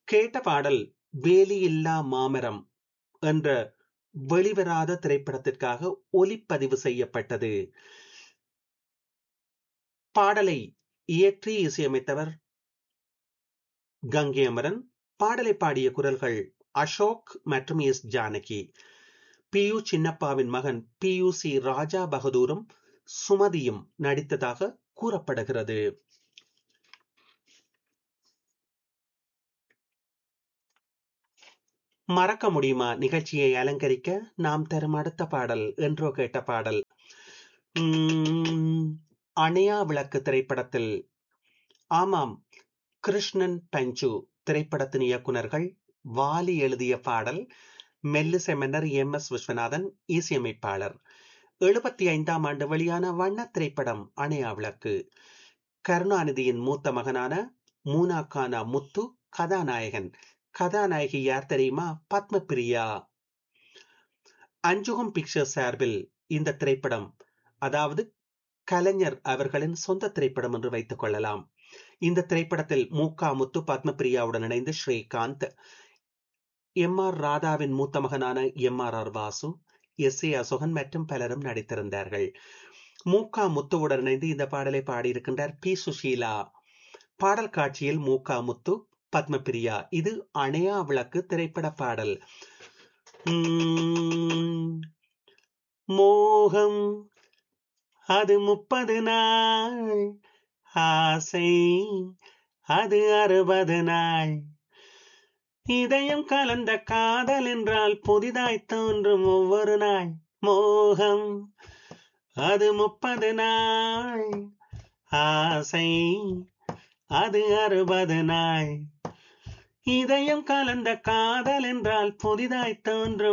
கேட்ட பாடல் வேலியில்லா மாமரம் என்ற வெளிவராத திரைப்படத்திற்காக ஒலிப்பதிவு செய்யப்பட்டது பாடலை இயற்றி இசையமைத்தவர் கங்கை அமரன் பாடலை பாடிய குரல்கள் அசோக் மற்றும் எஸ் ஜானகி பி யு சின்னப்பாவின் மகன் பி யு சி ராஜா பகதூரும் சுமதியும் நடித்ததாக கூறப்படுகிறது மறக்க முடியுமா நிகழ்ச்சியை அலங்கரிக்க நாம் தரும் அடுத்த பாடல் என்றோ கேட்ட பாடல் அணையா விளக்கு திரைப்படத்தில் ஆமாம் கிருஷ்ணன் பஞ்சு திரைப்படத்தின் இயக்குனர்கள் வாலி எழுதிய பாடல் மெல்லு செமனர் எம் எஸ் விஸ்வநாதன் இசையமைப்பாளர் எழுபத்தி ஐந்தாம் ஆண்டு வெளியான வண்ண திரைப்படம் அணையா விளக்கு கருணாநிதியின் மூத்த மகனான மூனாக்கானா முத்து கதாநாயகன் கதாநாயகி யார் தெரியுமா பத்மபிரியா அஞ்சுகம் பிக்சர்ஸ் சார்பில் இந்த திரைப்படம் அதாவது கலைஞர் அவர்களின் சொந்த திரைப்படம் என்று வைத்துக் கொள்ளலாம் இந்த திரைப்படத்தில் மூக்கா முத்து பத்மபிரியாவுடன் இணைந்து ஸ்ரீகாந்த் எம் ஆர் ராதாவின் மூத்த மகனான M R R Vasu S A Asokan மற்றும் பலரும் நடித்திருந்தார்கள் மூக்கா முத்துவுடன் இணைந்து இந்த பாடலை பாடியிருக்கின்றார் பி சுஷீலா பாடல் காட்சியில் மூக்கா முத்து பத்மபிரியா இது அணையா விளக்கு திரைப்பட பாடல் மோகம் அது முப்பது நாள் ஆசை அது அறுபது நாள் இதயம் கலந்த காதல் என்றால் புதிதாய் தோன்றும் ஒவ்வொரு நாள் மோகம் அது முப்பது நாள் ஆசை அது அறுபது நாள் இதயம் கலந்த காதல் என்றால் புதிதாய் தோன்றும்